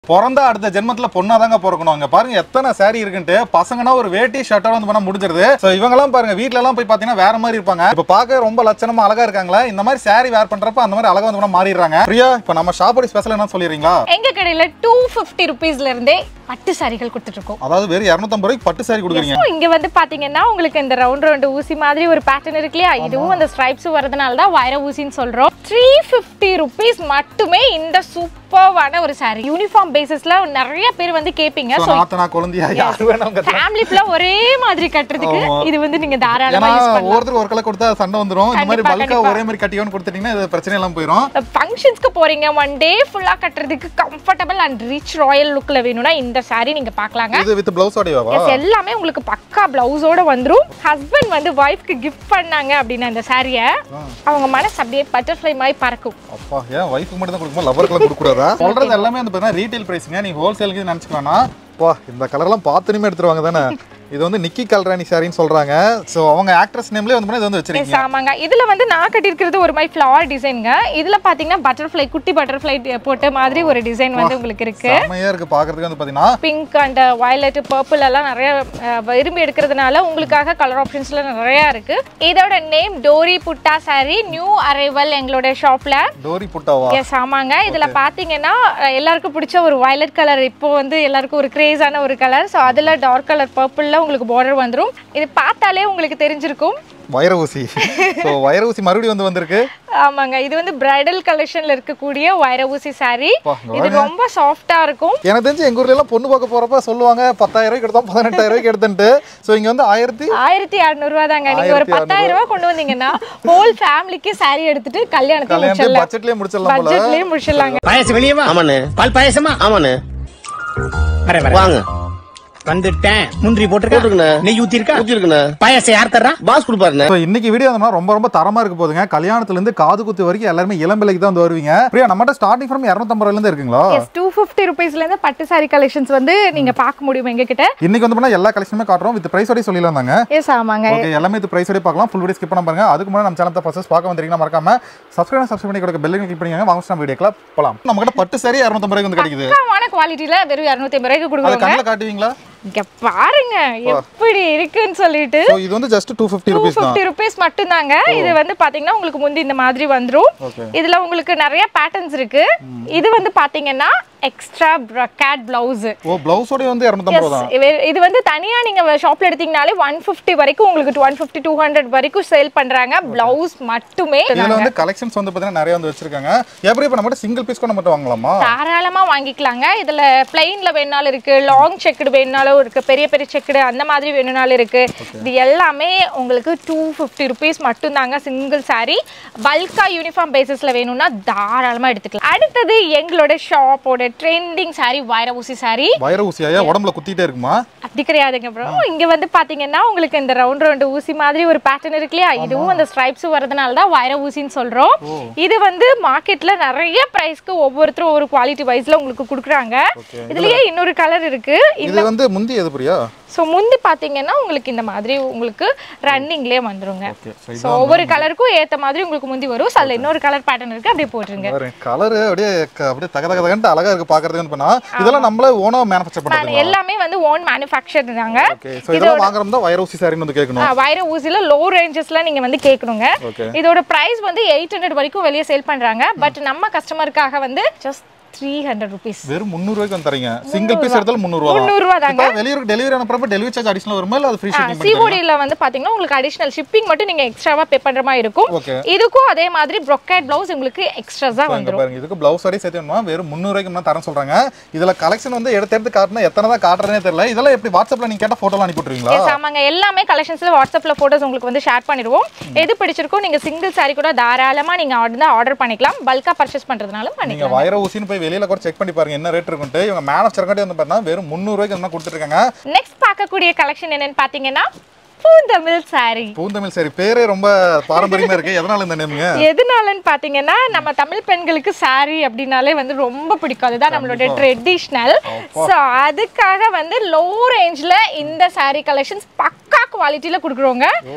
பிறந்தா அடுத்த ஜென்மத்துல பொண்ணாதாங்க பிறக்கணும் அங்க பாருங்க எத்தனை saree இருக்குன்ட்டு பசங்கன்னா ஒரு வேட்டி ஷர்ட்டோட வந்து பண்ணா முடிஞ்சிருது சோ இவங்க எல்லாம் பாருங்க வீட்ல எல்லாம் போய் பாத்தீங்கன்னா வேற மாதிரி இருப்பாங்க இப்ப பார்க்க ரொம்ப லட்சணமா அழகா இருக்காங்களா இந்த மாதிரி saree வேர் பண்றப்ப அந்த மாதிரி அழகா வந்து பண்ணா மாறிடுறாங்க பிரியா இப்ப நம்ம ஷாப்போட ஸ்பெஷல் என்ன சொல்லிடுறீங்களா எங்க கடையில டூ ஃபிஃப்டி ருபீஸ்ல இருந்தே பட்டு சாரிகள் கொடுத்துட்டு இருக்கோம் அதாவது வெறும் 250 ரூபாய்க்கு பட்டு saree கொடுக்குறீங்க So, இங்க வந்து பாத்தீங்கன்னா உங்களுக்கு இந்த ரவுண்ட் ரவுண்ட் ஊசி மாதிரி ஒரு பேட்டர்ன் இருக்கு இல்லையா இதுவும் அந்த ஸ்ட்ரைப்ஸ் வரதுனால தான் வைர ஊசின்னு சொல்றோம் த்ரீ ஃபிஃப்டி ருபீஸ் மட்டுமே இந்த சூப்பர்வான ஒரு saree யூனிஃபார்ம் பேசிஸ்ல நிறைய பேர் வந்து கேப்பீங்க சோ ஸோ நாத்தனா குழந்தையா யாரு வேணாம் ஃபேமிலி ஃபுல்லா ஒரே மாதிரி கட்டுறதுக்கு ஆமா. இது வந்து நீங்க ஏன்னா தாராளமா யூஸ் பண்ணலாம் ஒவ்வொருத்தருக்கு ஒரு கலர் கொடுத்தா சண்டை வந்துரும் இந்த மாதிரி கண்டிப்பா, பல்கா கண்டிப்பா. ஒரே மாதிரி கட்டியோன்னு கொடுத்துட்டீங்கன்னா இது பிரச்சனை எல்லாம் போயிடும் ஃபங்க்ஷன்ஸ்க்கு போறீங்க ஒன் டே ஃபுல்லா கட்டுறதுக்கு கம்ஃபர்டபுள் அண்ட் ரிச் ராயல் லுக்ல வேணும்னா இந்த saree நீங்க பார்க்கலாங்க இது வித் பிளவுஸோடவா Yes, எல்லாமே உங்களுக்கு பக்கா பிளவுஸோட வந்துரும் ஹஸ்பண்ட் வந்து ஒய்ஃப்க்கு கிஃப்ட் பண்ணாங்க அப்படின்னா இந்த சாரியை அவங்க மனசு அப்படியே பட்டர்ஃப்ளை மாதிரி பறக்கும் அப்பா ஏன் ஒய்ஃபுக்கு மட்டும் தான் கொடுக்குமா லவருக்குலாம் கொடுக்க கூடாதா சொல்றது எல்லாமே வந்து பார்த்தீங்கன்னா ரீட்டைல் பிரைஸுங்க நீங்க ஹோல்சேலுக்கு நினச்சிக்கலாம்னா வா இந்த கலர்லாம் பார்த்துனுமே எடுத்துருவாங்க தானே இது வந்து நிக்கி கல்ராணி சாரின்னு சொல்றாங்க ஸோ அவங்க ஆக்ட்ரஸ் நேம்லேயே வந்து பண்ணி இது வந்து Yes, வச்சிருக்கீங்க ஆமாங்க இதுல வந்து நான் கட்டியிருக்கிறது ஒரு மாதிரி ஃப்ளவர் டிசைனுங்க இதுல பாத்தீங்கன்னா பட்டர்ஃப்ளை குட்டி பட்டர்ஃப்ளை போட்ட மாதிரி ஒரு டிசைன் வந்து உங்களுக்கு இருக்கு செம்மையா இருக்கு பார்க்கறதுக்கு வந்து பார்த்தீங்கன்னா பிங்க் அண்ட் வயலட் பர்பிள் எல்லாம் நிறைய அஹ், விரும்பி எடுக்கிறதுனால உங்களுக்காக கலர் ஆப்ஷன்ஸ்ல நிறைய இருக்கு இதோட நேம் டோரி புட்டா சாரி நியூ அரைவல் எங்களோட ஷாப்ல டோரி புட்டாவா எஸ் ஆமாங்க இதுல பாத்தீங்கன்னா அஹ், எல்லாருக்கும் பிடிச்ச ஒரு வயலட் கலர் இப்போ வந்து எல்லாருக்கும் ஒரு கிரேஸான ஒரு கலர் ஸோ அதுல டார்க் கலர் பர்பிள்ல உங்களுக்கு பார்டர் வந்துரும் இது பார்த்தாலே உங்களுக்கு தெரிஞ்சிருக்கும் வைர ஊசி ஸோ வைர ஊசி மறுபடியும் வந்து வந்திருக்கு ஆமாங்க இது வந்து பிரைடல் கலெக்ஷன்ல இருக்கக்கூடிய வைர ஊசி saree அப்பா, இங்க இது ரொம்ப சாஃப்டா இருக்கும் எனக்கு தெரிஞ்சு எங்க ஊர்ல எல்லாம் பொண்ணு பார்க்க போறப்ப சொல்லுவாங்க பத்தாயிரம் ரூபாய்க்கு எடுத்தோம் பதினெட்டாயிரம் ரூபாய்க்கு எடுத்துட்டு ஸோ இங்க வந்து ஆயிரத்தி ஆயிரத்தி அறுநூறுவா தாங்க நீங்க ஒரு 1600 பத்தாயிரம் ரூபாய் கொண்டு வந்தீங்கன்னா ஹோல் ஃபேமிலிக்கு saree எடுத்துட்டு கல்யாணத்தை கல்யாணத்து முடிச்சிடலாம் பட்ஜெட்லயே முடிச்சிடலாம் போல பட்ஜெட்லயே முடிச்சிடலாங்க பாயசம் வெளியவா ஆமாண்ணே பால் பாயசமா ஆமாண்ணே வர வர வாங்க வந்துட்டேன் முந்திரி போட்டிருக்கா போட்டிருக்கண்ணே. நெய் ஊத்தி இருக்கா ஊத்தி இருக்குண்ணே பாயசம் யார் தர்றா பாஸ் கொடுப்பாருண்ணே ஸோ இன்னைக்கு வீடியோ வந்து ரொம்ப ரொம்ப தரமா இருக்க போதுங்க கல்யாணத்துல இருந்து காது குத்து வரைக்கும் எல்லாருமே இளம்பிள்ளைக்கு தான் வந்து வருவீங்க பிரியா நம்மகிட்ட ஸ்டார்டிங் ஃப்ரம் இரநூத்தம்பது ரூபாயில இருந்து இருக்குங்களா எஸ் டூ ஃபிஃப்டி ருபீஸ்ல இருந்து பட்டு saree கலெக்ஷன்ஸ் வந்து நீங்க பார்க்க முடியும் எங்க கிட்ட இன்னைக்கு வந்து பண்ணா எல்லா கலெக்ஷனுமே காட்டுறோம் வித் பிரைஸ் ஓடய சொல்லிடலாம் தாங்க எஸ் ஆமாங்க ஓகே எல்லாமே இது பிரைஸ் ஓடய பார்க்கலாம் ஃபுல் வீடியோ ஸ்கிப் பண்ண பாருங்க அதுக்கு முன்னாடி நம்ம சேனத்தை ஃபர்ஸ்ட் பார்க்க வந்திருக்கீங்கன்னா மறக்காம சப்ஸ்கிரைப் சப்ஸ்கிரைப் பண்ணி கொடுக்க பெல் கிளிக் பண்ணிங்க வாங்க நம்ம வீடியோக்குள்ள போலாம் நம்ம கிட்ட பட்டு சரி இரநூத்தம்பது ரூபாய்க்கு வந்து கிடைக்குது பக்காவான குவாலிட்டில வெறும் இரநூத்தி ஐம்பது ரூபாய்க்கு அதை கொடுக்குறோங்க கண்ணில் காட்டுவீங்களா இங்க பாருங்க எப்படி இருக்குன்னு சொல்லிட்டு ஸோ இது வந்து just two fifty two rupees தான் ஃபிஃப்டி ருபீஸ் மட்டும்தாங்க இது வந்து பாத்தீங்கன்னா உங்களுக்கு முந்தி இந்த மாதிரி வந்துரும் ஓகே இதுல உங்களுக்கு நிறைய பேட்டர்ன்ஸ் இருக்கு இது வந்து பாத்தீங்கன்னா எக்ஸ்ட்ரா கேட் பிளவுஸ் ஓ பிளவுஸோட வந்து இரநூத்தம்பது ரூபா தான் இது வந்து தனியா நீங்க ஷாப்ல எடுத்தீங்கனாலே ஒன் ஃபிஃப்டி வரைக்கும் உங்களுக்கு ஒன் ஃபிஃப்டி டூ ஹண்ட்ரட் வரைக்கும் சேல் பண்றாங்க பிளவுஸ் மட்டுமே இதுல வந்து கலெக்ஷன்ஸ் வந்து பார்த்தீங்கன்னா நிறைய வந்து வச்சிருக்காங்க எப்படி இப்போ நம்ம சிங்கிள் பீஸ் கூட மட்டும் வாங்கலாமா தாராளமா வாங்கிக்கலாங்க இதுல பிளைன்ல வேணாலும் இருக்கு லாங் செக்குடு வேணாலும் இருக்கு பெரிய பெரிய செக்குடு அந்த மாதிரி வேணும்னாலும் இருக்கு இது எல்லாமே உங்களுக்கு டூ ஃபிஃப்டி ருபீஸ் மட்டும்தாங்க சிங்கிள் saree பல்கா யூனிஃபார்ம் பேசிஸ்ல வேணும்னா தாராளமா எடுத்துக்கலாம் அடுத்தது எங்களோட ஷாப்போட ட்ரெண்டிங் saree வைர ஊசி saree வைர ஊசியா உடம்புல குத்திட்டே இருக்குமா அப்படி கிடையாதுங்க ப்ரோ இங்க வந்து பாத்தீங்கன்னா உங்களுக்கு இந்த ரவுண்ட் ரவுண்ட் ஊசி மாதிரி ஒரு பேட்டர்ன் இருக்கு இல்லையா இதுவும் அந்த ஸ்ட்ரைப்ஸ் வரதுனால தான் வைர ஊசின்னு சொல்றோம் இது வந்து மார்க்கெட்ல நிறைய பிரைஸ்க்கு ஒவ்வொருத்தரும் ஒரு குவாலிட்டி வைஸ்ல உங்களுக்கு கொடுக்குறாங்க இதுலயே இன்னொரு கலர் இருக்கு இது வந்து முந்தி எது பிரியா ஸோ முந்தி பாத்தீங்கன்னா உங்களுக்கு இந்த மாதிரி உங்களுக்கு ரன்னிங்லேயே வந்துருங்க ஓகே ஸோ ஸோ ஒவ்வொரு கலருக்கும் ஏத்த மாதிரி உங்களுக்கு முந்தி வரும் ஸோ அதில் இன்னொரு கலர் பேட்டர்ன் இருக்கு அப்படியே போட்டுருங்க கலர் அப்படியே க- அப்படியே தக தக தகன்ட்டு அழகா இருக்கு பாக்குறதுக்கு பண்ணா இதெல்லாம் நம்மள ஓனா மேனுஃபேக்சர் நான் பண்றதுங்களா எல்லாமே வந்து ஓன் மேனுஃபேக்சர் தாங்க ஓகே ஸோ இதெல்லாம் வாங்குறோம் தான் வைர ஊசி சாரின்னு வந்து கேட்கணும் ஆ, வைர ஊசில லோ ரேஞ்சஸ்ல நீங்க வந்து கேட்கணுங்க ஓகே இதோட பிரைஸ் வந்து எயிட் ஹண்ட்ரட் வரைக்கும் வெளியே சேல் பண்றாங்க பட் நம்ம கஸ்டமருக்காக வந்து ஜஸ்ட் த்ரீ ஹண்ட்ரட் ருபீஸ் வெறும் முந்நூறுவாய்க்கு வந்து தரீங்க சிங்கிள் பீஸ் எடுத்தாலும் முந்நூறுவா முந்நூறுவா தாங்க இப்போ வெளியூருக்கு டெலிவரி அனுப்புறப்ப டெலிவரி சார்ஜ் அடிஷனல் வருமா இல்லை அது ஃப்ரீ ஷிப்பிங் சிஓடியில் வந்து பாத்தீங்கன்னா உங்களுக்கு அடிஷனல் ஷிப்பிங் மட்டும் நீங்க எக்ஸ்ட்ராவா பே பண்ற மாதிரி இருக்கும் ஓகே இதுக்கும் அதே மாதிரி ப்ரொக்கேட் பிளவுஸ் உங்களுக்கு எக்ஸ்ட்ராஸா இங்க வந்துரும் பாருங்க இதுக்கு பிளவுஸ் வரையும் சேர்த்து வேணுமா வெறும் முந்நூறுவாய்க்கு நான் தரேன் சொல்றாங்க இதுல கலெக்ஷன் வந்து எடுத்து எடுத்து காட்டினா எத்தனை தான் காட்டுறதுனே தெரியல இதெல்லாம் எப்படி வாட்ஸ்அப்ல நீங்க கேட்ட போட்டோலாம் அனுப்பி விட்டுருவீங்களா எஸ் ஆமாங்க எல்லாமே கலெக்ஷன்ஸ்ல வாட்ஸ்அப்ல போட்டோஸ் உங்களுக்கு வந்து ஷேர் பண்ணிடுவோம் எது பிடிச்சிருக்கோ நீங்க சிங்கிள் saree கூட தாராளமா நீங்க வந்து ஆர்டர் பண்ணிக்கலாம் பல்கா பர்ச்சேஸ் பண்றதுனாலும் நீங்க பண்ணிக்கலாம் வைர ஊசின்னு போய் வெளியில கூட செக் பண்ணி பாருங்க என்ன ரேட் இருக்குன்ட்டு இவங்க மேனுஃபேக்சர் காட்டி வந்து பார்த்தா வெறும் முந்நூறுவாய்க்கு என்ன கொடுத்துருக்காங்க நெக்ஸ்ட் பார்க்கக்கூடிய கலெக்ஷன் என்னன்னு பாத்தீங்கன்னா பூந்தமிழ் saree பூந்தமிழ் சரி பேரே ரொம்ப பாரம்பரியமா இருக்கு எதனால இந்த நேமுங்க எதனாலன்னு பாத்தீங்கன்னா நம்ம தமிழ் பெண்களுக்கு saree அப்படின்னாலே வந்து ரொம்ப பிடிக்கும் அதுதான் நம்மளோட ட்ரெடிஷ்னல் ஸோ அதுக்காக வந்து லோ ரேஞ்சில் இந்த saree கலெக்ஷன்ஸ் பக்கா குவாலிட்டியில் கொடுக்குறோங்க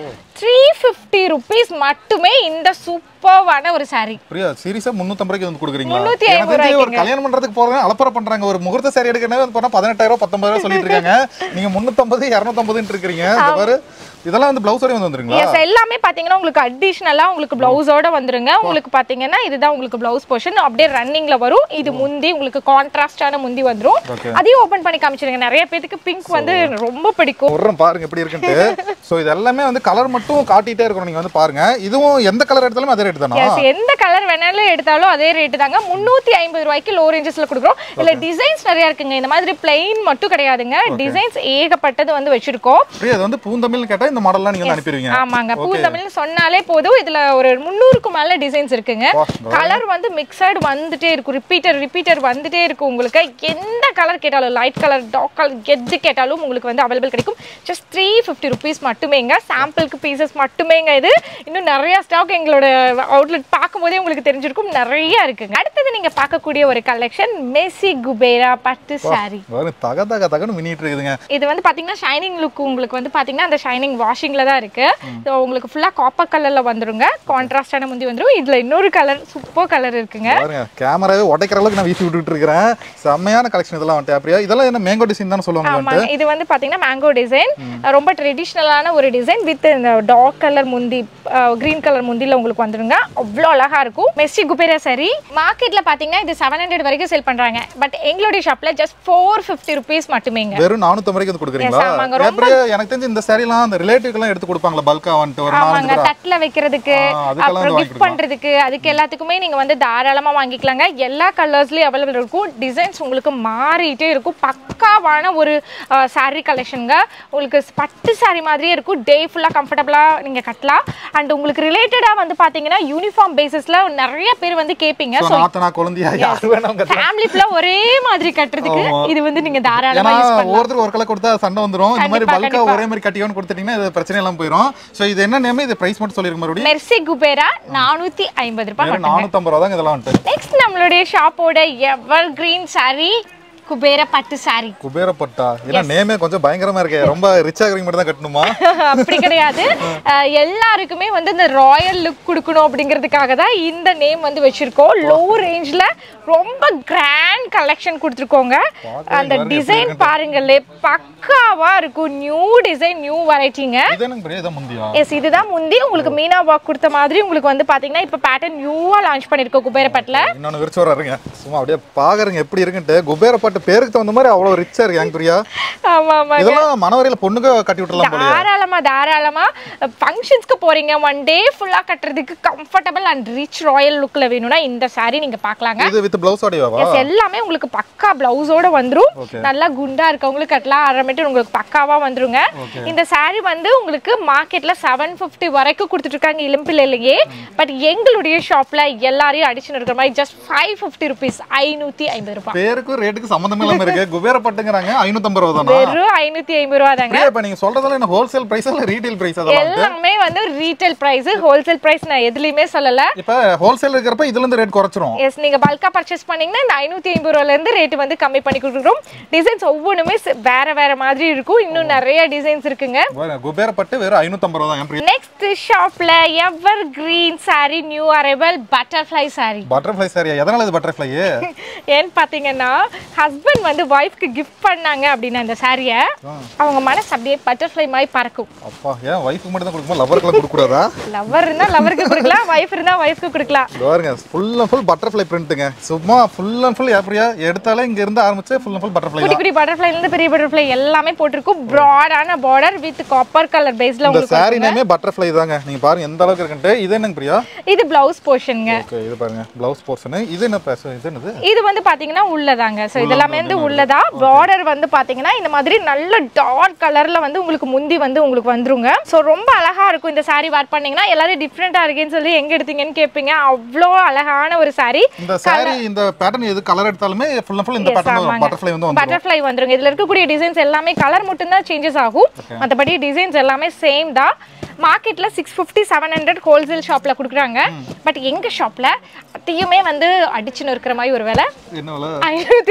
த்ரீ ஃபிஃப்டி ருபீஸ் மட்டுமே இந்த சூப்பர்வான ஒரு saree பிரியா சீரியஸா முன்னூத்தம்பது ரூபாய்க்கு வந்து கொடுக்குறீங்களா முன்னூத்தி எனக்கு ஐம்பது தெரிஞ்சு ஒரு ரூபாய்க்குங்க. கல்யாணம் பண்றதுக்கு போறேன் அலப்பற பண்றாங்க ஒரு முகூர்த்த சாரி எடுக்கணும் வந்து போனா பதினெட்டாயிரம் பத்தொன்பது ரூபாய் சொல்லிட்டு இருக்காங்க நீங்க முன்னூத்தம்பது இருநூத்தம்பதுன்னு இருக்கிறீங்க இந்த பாரு இதெல்லாம் வந்து பிளவுஸோட வந்து வந்துருங்களா எஸ் எல்லாமே பாத்தீங்கன்னா உங்களுக்கு அடிஷ்னலா உங்களுக்கு பிளவுஸோட வந்துருங்க உங்களுக்கு பாத்தீங்கன்னா இதுதான் உங்களுக்கு பிளவுஸ் போர்ஷன் அப்படியே ரன்னிங்ல வரும் இது முந்தி உங்களுக்கு கான்ட்ராஸ்டான முந்தி வந்துரும் Okay. அதையும் ஓபன் பண்ணி காமிச்சிருங்க நிறைய பேத்துக்கு பிங்க் வந்து ரொம்ப பிடிக்கும் உரம் பாருங்க எப்படி இருக்குன்ட்டு சோ இது எல்லாமே வந்து கலர் மட்டும் காட்டிட்டே இருக்கணும் நீங்க வந்து பாருங்க இதுவும் எந்த கலர் எடுத்தாலும் அதே ரேட் தானா எஸ் எந்த கலர் வேணாலும் எடுத்தாலும் அதே ரேட்டு தாங்க முன்னூத்தி ஐம்பது ரூபாய்க்கு லோ ரேஞ்சஸ்ல கொடுக்குறோம் இல்ல டிசைன்ஸ் நிறைய இருக்குங்க இந்த மாதிரி பிளைன் மட்டும் கிடையாதுங்க டிசைன்ஸ் ஏகப்பட்டது வந்து வச்சிருக்கோம் பிரியா அது வந்து பூந்தமிழ்னு கேட்டா இந்த மாடல்லாம் நீங்க வந்து அனுப்பிடுவீங்க ஆமாங்க பூந்தமிழ்னு சொன்னாலே போதும் இதுல ஒரு முந்நூறுக்கு மேல டிசைன்ஸ் இருக்குங்க வா, கலர் வந்து மிக்சட் வந்துட்டே இருக்கும் ரிப்பீட்டர் ரிப்பீட்டர் வந்துட்டே இருக்கும் உங்களுக்கு எந்த கலர் கேட்டாலும் லைட் கலர் டார்க் கலர் எது கேட்டாலும் உங்களுக்கு வந்து அவைலபிள் கிடைக்கும் ஜஸ்ட் த்ரீ ஃபிஃப்டி ருபீஸ் மட்டுமேங்க சாம்பிளுக்கு பீசஸ் மட்டுமேங்க இது இன்னும் நிறைய ஸ்டாக் எங்களோட அவுட்லெட் பார்க்கும்போதே உங்களுக்கு தெரிஞ்சிருக்கும் நிறைய இருக்குங்க அடுத்தது நீங்க பார்க்கக்கூடிய ஒரு கலெக்ஷன் மெஸ்ஸி குபேரா பட்டு saree பாருங்க தக தக தகன்னு மின்னிட்டு இருக்குதுங்க இது வந்து பாத்தீங்கன்னா ஷைனிங் லுக் உங்களுக்கு வந்து பாத்தீங்கன்னா அந்த ஷைனிங் வாஷிங்ல தான் இருக்கு ஸோ உங்களுக்கு ஃபுல்லா காப்பர் கலர்ல வந்துருங்க கான்ட்ராஸ்டான முந்தி வந்துரும் இதுல இன்னொரு கலர் சூப்பர் கலர் இருக்குங்க பாருங்க கேமராவே உடைக்கிற அளவுக்கு நான் வீசி விட்டுட்டு இருக்கிறேன் செம்மையான கலெக்ஷன் இதெல்லாம் வந்துட்டு அப்படியா இதெல்லாம் என்ன மேங்கோ டிசைன் தானே சொல்லுவாங்க வந்துட்டு ஆமாங்க இது வந்து பாத்தீங்கன்னா மேங்கோ டிசைன் ரொம்ப ட்ரெடிஷ்னலான ஒரு டிசைன் வித் இந்த டார்க் கலர் முந்தி கிரீன் கலர் முந்தில உங்களுக்கு வந்துருங்க அவ்வளோ அழகா இருக்கும் மெஸ்ஸி குபேரா சரி மார்க்கெட்ல பாத்தீங்கன்னா இது செவன் ஹண்ட்ரட் வரைக்கும் சேல் பண்றாங்க பட் எங்களுடைய ஷாப்ல ஜஸ்ட் ஃபோர் ஃபிஃப்டி ருபீஸ் மட்டுமேங்க வெறும் நானூத்தி வரைக்கும் வந்து கொடுக்குறீங்களா Yes, ஆமாங்க. ரொம்ப- அப்படியே எனக்கு தெரிஞ்சு இந்த சாரிலாம் அந்த ரிலேட்டிவ் எல்லாம் எடுத்து கொடுப்பாங்களா பல்கா வந்துட்டு ஒரு நாலஞ்சு ஆமாங்க பேரா தட்டுல வைக்கிறதுக்கு ஆ, அதுக்கெல்லாம் அப்புறம் வந்து கிஃப்ட் பண்றதுக்கு அதுக்கு எல்லாத்துக்குமே நீங்க வந்து தாராளமா வாங்கிக்கலாங்க எல்லா கலர்ஸ்லயும் அவைலபிள் இருக்கும் டிசைன்ஸ் உங்களுக்கு மாறிட்டே இருக்கும் பக்காவான ஒரு saree கலெக்ஷனுங்க உங்களுக்கு பட்டு saree மாதிரியே இருக்கும் டே ஃபுல்லா கம்ஃபர்டபுளா நீங்க கட்டலாம் அண்ட் உங்களுக்கு ரிலேட்டடா வந்து பாத்தீங்கன்னா யூனிஃபார்ம் பேசிஸ்ல நிறைய பேர் வந்து கேப்பீங்க So, ஸோ நாத்தனா குழந்தையா யாரு வேணாம் கட்டலாம். ஃபேமிலி ஃபுல்லா ஒரே மாதிரி கட்டுறதுக்கு ஆமா. இது வந்து நீங்க ஏன்னா தாராளமா யூஸ் பண்ணலாம் ஒவ்வொருத்தர் ஒரு கலர் கொடுத்தா சண்டை வந்துரும் இந்த மாதிரி கண்டிப்பா, பல்கா கண்டிப்பா. ஒரே மாதிரி கட்டியோன்னு கொடுத்துட்டீங்கன்னா இது பிரச்சனை எல்லாம் போயிடும் சோ இது என்ன நேம் இது பிரைஸ் மட்டும் சொல்லிருங்க மறுபடியும் மெர்சி குபேரா நானூத்தி ஐம்பது ரூபாய் வெறும் நானூத்தம்பது ரூபா தாங்க இதெல்லாம் வந்துட்டு நெக்ஸ்ட் நம்மளுடைய ஷாப்போட எவர் கிரீன் saree குபேர பட்டு saree குபேரப்பட்டா ஏன்னா நேமே கொஞ்சம் பயங்கரமா இருக்கே ரொம்ப ரிச் ஆகிறீங்க மட்டும் தான் கட்டணுமா அப்படி கிடையாது அஹ் எல்லாருக்குமே வந்து இந்த ராயல் லுக் கொடுக்கணும் அப்படிங்கிறதுக்காக தான் இந்த நேம் வந்து வச்சிருக்கோம் லோ ரேஞ்ச்ல ரொம்ப கிராண்ட் கலெக்ஷன் கொடுத்துருக்கோங்க பார்க்கவே அந்த பாருங்க, டிசைன் எப்படி பாருங்களே பக்காவா இருக்கும் நியூ டிசைன் நியூ வெரைட்டிங்க இது எனக்கு பெரிய இதான் முந்தியா எஸ் இதுதான் முந்தி உங்களுக்கு மீனா வாக் கொடுத்த மாதிரி உங்களுக்கு வந்து பாத்தீங்கன்னா இப்போ பேட்டர்ன் நியூவா லான்ச் பண்ணிருக்கோம் குபேரப்பட்டில் இன்னொன்னு விரிச்சு வர்றாருங்க சும்மா அப்படியே பாக்குறீங்க எப்படி இருக்குன்ட்டு குபேரப்பட்டு பேருக்கு தகுந்த மாதிரி அவ்வளவு ரிச்சா இருக்கு எனக்கு பிரியா ஆமா ஆமா இதெல்லாம் மனவரையில பொண்ணுங்க கட்டி விட்டுலாம் போலயே தாராளமா தாராளமா ஃபங்க்ஷன்ஸ்க்கு போறீங்க ஒன் டே ஃபுல்லா கட்டுறதுக்கு கம்ஃபர்டபுள் அண்ட் ரிச் ராயல் லுக்ல வேணும்னா இந்த saree நீங்க பார்க்கலாங்க இது வித் பிளவுஸ் ஓடையாவா Yes, எல்லாமே உங்களுக்கு பக்கா பிளவுஸோட வந்துரும் Okay. நல்லா குண்டா இருக்கவங்களுக்கு கட்டலாம் அரை மீட்டர் உங்களுக்கு பக்காவா வந்துருங்க இந்த saree வந்து உங்களுக்கு மார்க்கெட்ல செவன் ஃபிஃப்டி வரைக்கும் கொடுத்துட்டு இருக்காங்க இளம்பிள்ளையிலேயே பட் எங்களுடைய ஷாப்ல எல்லாரையும் அடிச்சு இருக்கிற மாதிரி ஜஸ்ட் ஃபைவ் ஃபிஃப்டி ருபீஸ் ஐநூத்தி ஐம்பது ரூபாய் பேருக்கும் ரேட்டுக்கு சம்மந்தம் இல்லாம இருக்கு குபேரப்பட்டுங்கிறாங்க ஐநூத்தம்பது ரூபா தானா வெறும் ஐநூத்தி ஐம்பது ரூபா தாங்க பிரியா, இப்ப நீங்க சொல்றதெல்லாம் என்ன ஹோல்சேல் பிரைஸ் இல்ல ரீட்டைல் பிரைஸ் அதெல்லாம் எல்லாமே வந்து ரீட்டைல் பிரைஸ் ஹோல்சேல் பிரைஸ் நான் எதுலயுமே சொல்லல இப்ப ஹோல்சேல் இருக்கிறப்ப இதுல இருந்து ரேட் குறைச்சிரும் எஸ் நீங்க பல்கா பர்ச்சேஸ் பண்ணீங்கன்னா இந்த ஐநூத்தி ஐம்பது ரூபால இருந்து ரேட் வந்து கம்மி பண்ணி கொடுக்குறோம் டிசைன்ஸ் ஒவ்வொன்றுமே சி- வேற வேற மாதிரி இருக்கும் இன்னும் நிறைய டிசைன்ஸ் இருக்குங்க பாருங்க, குபேரப்பட்டு வெறும் ஐநூத்தம்பது ரூபா தான் என் பிரியா நெக்ஸ்ட் ஷாப்ல ever green saree new arrival butterfly saree butterfly சாரியா எதனால இது பட்டர்ஃப்ளை ஏன்னு பாத்தீங்கன்னா ஹஸ்பண்ட் வந்து ஒய்ஃப்க்கு கிஃப்ட் பண்ணாங்க அப்படின்னா இந்த சாரியை அவங்க மனசு அப்படியே பட்டர்ஃப்ளை மாதிரி பறக்கும் அப்பா ஏன் ஒய்ஃபுக்கு மட்டும் தான் கொடுக்குமா லவருக்குலாம் கொடுக்க கூடாதா லவர் இருந்தா லவருக்கு கொடுக்கலாம் ஒய்ஃப் இருந்தா ஒய்ஃப்க்கு கொடுக்கலாம் இது பாருங்க ஃபுல் அண்ட் ஃபுல் பட்டர்ஃப்ளை பிரிண்ட்டுங்க சும்மா ஃபுல் அண்ட் ஃபுல் எப்படியா எடுத்தாலே இங்க இருந்து ஆரம்பிச்சு ஃபுல் அண்ட் ஃபுல் பட்டர்ஃப்ளை குட்டி குட்டி பட்டர்ஃப்ளைல இருந்து பெரிய பட்டர்ஃப்ளை எல்லாமே போட்டிருக்கும் ப்ராடான பார்டர் வித் காப்பர் கலர் பேஸ்ல இந்த உங்களுக்கு சாரி வருங்க. நேமே பட்டர்ஃப்ளை தாங்க நீங்க பாருங்க எந்த அளவுக்கு இருக்குன்ட்டு இது என்னங்க பிரியா இது பிளவுஸ் போர்ஷனுங்க ஓகே இது பாருங்க பிளவுஸ் போர்ஷன் இது என்ன பேச இது என்னது இது வந்து பாத்தீங்கன்னா உள்ளதாங்க சோ இதெல்லாமே வந்து உள்ளதா பார்டர் வந்து பாத்தீங்கன்னா இந்த மாதிரி நல்ல டார்க் கலர்ல வந்து உங்களுக்கு முந்தி வந்து உங்களுக்கு வந்துருங்க சோ ரொம்ப அழகா இருக்கும் இந்த saree வேர் பண்ணீங்கன்னா எல்லாரும் டிஃப்ரெண்டா இருக்கேன்னு சொல்லி எங்க எடுத்தீங்கன்னு கேட்பீங்க அவ்வளோ அழகான ஒரு saree இந்த சாரி இந்த பேட்டர்ன் எது கலர் எடுத்தாலுமே ஃபுல் அண்ட் ஃபுல் இந்த பேட்டர்ன் பட்டர்ஃப்ளை வந்து வந்துரும் பட்டர்ஃப்ளை வந்துருங்க இதுல இருக்கக்கூடிய டிசைன்ஸ் எல்லாமே கலர் மட்டும்தான் சேஞ்சஸ் ஆகும் மற்றபடி டிசைன்ஸ் எல்லாமே சேம் தான் மார்க்கெட்ல six fifty seven hundred wholesale ஷாப்ல கொடுக்குறாங்க பட் எங்க ஷாப்ல அதையுமே வந்து அடிச்சுன்னு இருக்கிற மாதிரி ஒரு வேலை என்ன விலை ஐநூத்தி தொண்ணூத்தி